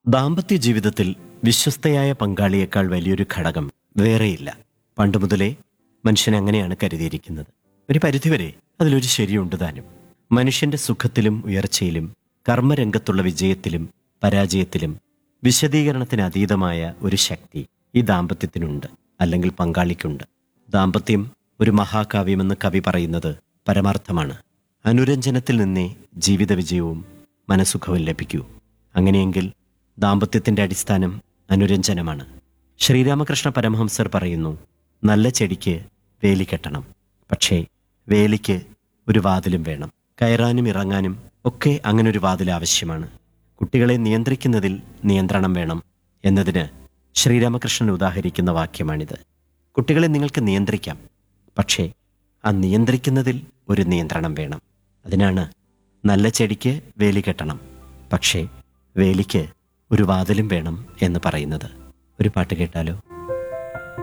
ദാമ്പത്യ ജീവിതത്തിൽ വിശ്വസ്തയായ പങ്കാളിയേക്കാൾ വലിയൊരു ഘടകം വേറെയില്ല പണ്ട് മുതലേ മനുഷ്യൻ അങ്ങനെയാണ് കരുതിയിരിക്കുന്നത് ഒരു പരിധിവരെ അതിലൊരു ശരിയുണ്ട് താനും മനുഷ്യന്റെ സുഖത്തിലും ഉയർച്ചയിലും കർമ്മരംഗത്തുള്ള വിജയത്തിലും പരാജയത്തിലും വിശദീകരണത്തിന് അതീതമായ ഒരു ശക്തി ഈ ദാമ്പത്യത്തിനുണ്ട് അല്ലെങ്കിൽ പങ്കാളിക്കുണ്ട് ദാമ്പത്യം ഒരു മഹാകാവ്യമെന്ന് കവി പറയുന്നത് പരമാർത്ഥമാണ് അനുരഞ്ജനത്തിൽ നിന്നേ ജീവിത വിജയവും മനസുഖവും ലഭിക്കൂ അങ്ങനെയെങ്കിൽ ദാമ്പത്യത്തിന്റെ അടിസ്ഥാനം അനുരഞ്ജനമാണ് ശ്രീരാമകൃഷ്ണ പരമഹംസർ പറയുന്നു നല്ല ചെടിക്ക് വേലി കെട്ടണം പക്ഷേ വേലിക്ക് ഒരു വാതിലും വേണം കയറാനും ഇറങ്ങാനും ഒക്കെ അങ്ങനെ ഒരു വാതിൽ ആവശ്യമാണ് കുട്ടികളെ നിയന്ത്രിക്കുന്നതിൽ നിയന്ത്രണം വേണം എന്നതിന് ശ്രീരാമകൃഷ്ണൻ ഉദാഹരിക്കുന്ന വാക്യമാണിത് കുട്ടികളെ നിങ്ങൾക്ക് നിയന്ത്രിക്കാം പക്ഷേ ആ നിയന്ത്രിക്കുന്നതിൽ ഒരു നിയന്ത്രണം വേണം അതിനാണ് നല്ല ചെടിക്ക് വേലി കെട്ടണം പക്ഷേ വേലിക്ക് ഒരു വാതിലും വേണം എന്ന് പറയുന്നത് ഒരു പാട്ട് കേട്ടാലോ